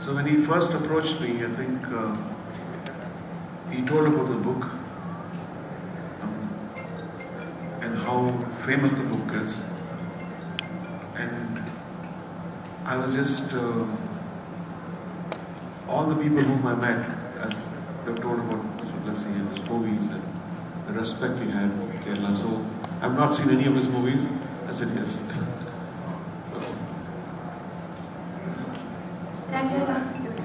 So when he first approached me, I think uh, he told about the book um, and how famous the book is. And I was just, uh, all the people whom I met, as they've told about Mr. Blessing and his movies and the respect he had for Kerala. So I've not seen any of his movies. I said yes. so, രാജേട്ടാ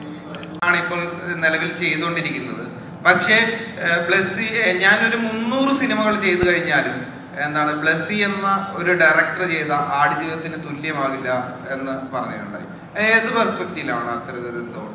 ആണ് ഇപ്പോൾ നിലവിൽ ചെയ്തുകൊണ്ടിരിക്കുന്നത് പക്ഷേ ഏഹ്, ബ്ലസ്സി ഏഹ്, ഞാനൊരു മുന്നൂറ് സിനിമകൾ ചെയ്തു കഴിഞ്ഞാലും എന്താണ് ബ്ലസ്സി എന്ന ഒരു ഡയറക്ടർ ചെയ്ത ആടുജീവിതത്തിന് തുല്യമാകില്ല എന്ന് പറഞ്ഞിട്ടുണ്ടായി ഏത് പെർസ്പെക്റ്റീവിലാണ് അത്തരത്തിലൊരു തോട്ട്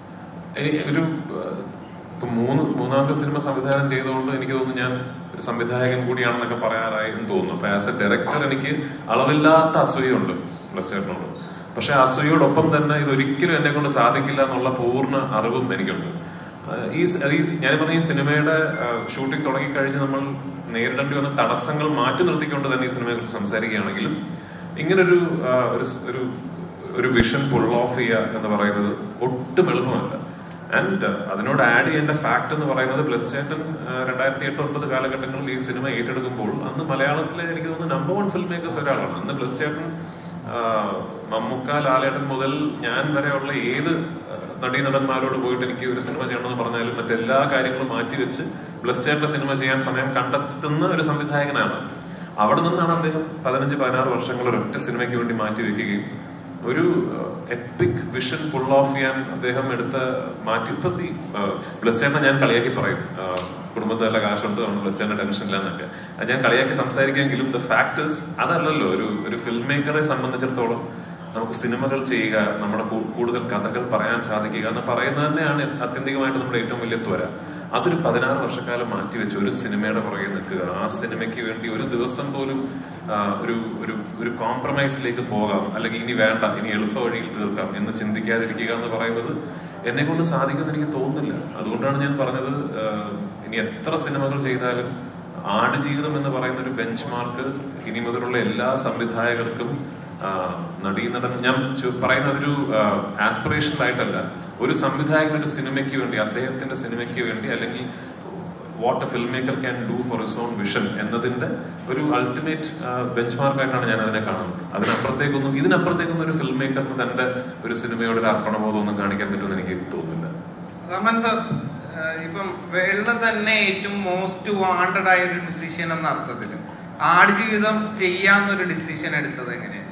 എനി- ഒരു ഏഹ്, ഇപ്പൊ മൂന്ന് മൂന്നാമത്തെ സിനിമ സംവിധാനം ചെയ്തുകൊണ്ട് എനിക്ക് തോന്നുന്നു ഞാൻ ഒരു സംവിധായകൻ കൂടിയാണെന്നൊക്കെ പറയാറായി എന്ന് തോന്നുന്നു അപ്പൊ ആസ് എ ഡയറക്ടർ എനിക്ക് അളവില്ലാത്ത അസൂയുണ്ട് ബ്ലസ്സേട്ടനോട് പക്ഷെ അസൂയോടൊപ്പം തന്നെ ഇത് ഒരിക്കലും എന്നെ കൊണ്ട് സാധിക്കില്ല എന്നുള്ള പൂർണ്ണ അറിവും എനിക്കുണ്ട് ഏഹ് ഈ സ- ഈ ഞാൻ പറഞ്ഞ ഈ സിനിമയുടെ ഷൂട്ടിംഗ് തുടങ്ങിക്കഴിഞ്ഞ് നമ്മൾ നേരിടേണ്ടി വന്ന തടസ്സങ്ങൾ മാറ്റി നിർത്തിക്കൊണ്ട് തന്നെ ഈ സിനിമയെ കുറിച്ച് സംസാരിക്കുകയാണെങ്കിലും ഇങ്ങനൊരു ആ, ഒരു സ്- ഒരു ഒരു വിഷൻ പുൾ ഓഫ് ചെയ്യുക എന്ന് പറയുന്നത് ഒട്ടും എളുപ്പമല്ല ആൻഡ് അതിനോട് ആഡ് ചെയ്യേണ്ട ഫാക്ട് എന്ന് പറയുന്നത് ബ്ലസ് ചേട്ടൻ രണ്ടായിരത്തി എട്ട് ഒൻപത് കാലഘട്ടങ്ങളിൽ ഈ സിനിമ ഏറ്റെടുക്കുമ്പോൾ അന്ന് മലയാളത്തിലെ എനിക്ക് തോന്നുന്നു നമ്പർ വൺ ഫിൽം മേക്കേഴ്സ് ഒരാളാണ് അന്ന് ബ്ലസ് ചേട്ടൻ ആ, മമ്മൂക്ക ലാലേട്ടൻ മുതൽ ഞാൻ വരെയുള്ള ഏത് ആ, നടീനടന്മാരോട് പോയിട്ട് എനിക്ക് ഒരു സിനിമ ചെയ്യണമെന്ന് പറഞ്ഞാലും മറ്റെല്ലാ കാര്യങ്ങളും മാറ്റിവെച്ച് ബ്ലസ് ചേട്ടന്റെ സിനിമ ചെയ്യാൻ സമയം കണ്ടെത്തുന്ന ഒരു സംവിധായകനാണ് അവിടെ നിന്നാണ് അദ്ദേഹം പതിനഞ്ച് പതിനാറ് വർഷങ്ങൾ ഒരൊറ്റ സിനിമയ്ക്ക് വേണ്ടി മാറ്റി വെക്കുകയും ഒരു എപ്പിക് വിഷൻ പുൾ ഓഫ് ചെയ്യാൻ അദ്ദേഹം എടുത്ത മാറ്റി ഇപ്പൊ സി ബ്ലസ്സേണ്ണ ഞാൻ കളിയാക്കി പറയും ആ, കുടുംബത്തിൽ നല്ല കാശുണ്ട് അതുകൊണ്ട് ബ്ലസ്സേണ്ണ ടെൻഷൻ ഇല്ല എന്നൊക്കെ അത് ഞാൻ കളിയാക്കി സംസാരിക്കുമെങ്കിലും ദ ഫാക്ടേഴ്സ് അതല്ലല്ലോ ഒരു ഒരു ഫിൽം മേക്കറെ സംബന്ധിച്ചിടത്തോളം നമുക്ക് സിനിമകൾ ചെയ്യുക നമ്മുടെ കൂ- കൂടുതൽ കഥകൾ പറയാൻ സാധിക്കുക എന്ന് പറയുന്നത് തന്നെയാണ് ആത്യന്തികമായിട്ട് നമ്മുടെ ഏറ്റവും വലിയ ത്വര അതൊരു പതിനാറ് വർഷക്കാലം മാറ്റിവെച്ച് ഒരു സിനിമയുടെ പുറകെ നിൽക്കുക ആ സിനിമയ്ക്ക് വേണ്ടി ഒരു ദിവസം പോലും ആ, ഒരു ഒരു ഒരു കോംപ്രമൈസിലേക്ക് പോകാം അല്ലെങ്കിൽ ഇനി വേണ്ട ഇനി എളുപ്പ വഴിയിൽ തീർക്കാം എന്ന് ചിന്തിക്കാതിരിക്കുക എന്ന് പറയുന്നത് എന്നെ കൊണ്ട് സാധിക്കുമെന്ന് എനിക്ക് തോന്നുന്നില്ല അതുകൊണ്ടാണ് ഞാൻ പറഞ്ഞത് ആ, ഇനി എത്ര സിനിമകൾ ചെയ്താലും ആടുജീവിതം എന്ന് പറയുന്ന ഒരു ബെഞ്ച് മാർക്ക് ഇനി മുതലുള്ള എല്ലാ സംവിധായകർക്കും ആ, നടീനടൻ ഞാൻ ചു- പറയുന്നത് ഒരു ആസ്പിറേഷണൽ ആയിട്ടല്ല ഒരു സംവിധായകൻ ഒരു സിനിമയ്ക്ക് വേണ്ടി അദ്ദേഹത്തിന്റെ സിനിമയ്ക്ക് വേണ്ടി അല്ലെങ്കിൽ what a film maker can do for his own vision എന്നതിന്റെ ഒരു അൾട്ടിമേറ്റ് ബെഞ്ച് മാർക്കായിട്ടാണ് ഞാൻ അതിനെ കാണുന്നത് അതിനപ്പുറത്തേക്കൊന്നും ഇതിനപ്പുറത്തേക്കൊന്നും ഒരു ഫിൽം മേക്കറിന് തന്റെ ഒരു സിനിമയോട് ഒരു അർപ്പണബോധം ഒന്നും കാണിക്കാൻ പറ്റുമെന്ന് എനിക്ക് തോന്നുന്നില്ല റമൻ സർ ഏഹ് ഇപ്പം വേൾഡ് തന്നെ ഏറ്റവും മോസ്റ്റ് വാണ്ടഡ് ആയ ഒരു ഡിസിഷൻ എന്ന അർത്ഥത്തിൽ ആടുജീവിതം ചെയ്യാന്നൊരു ഡിസിഷൻ എടുത്തത് എങ്ങനെയാണ്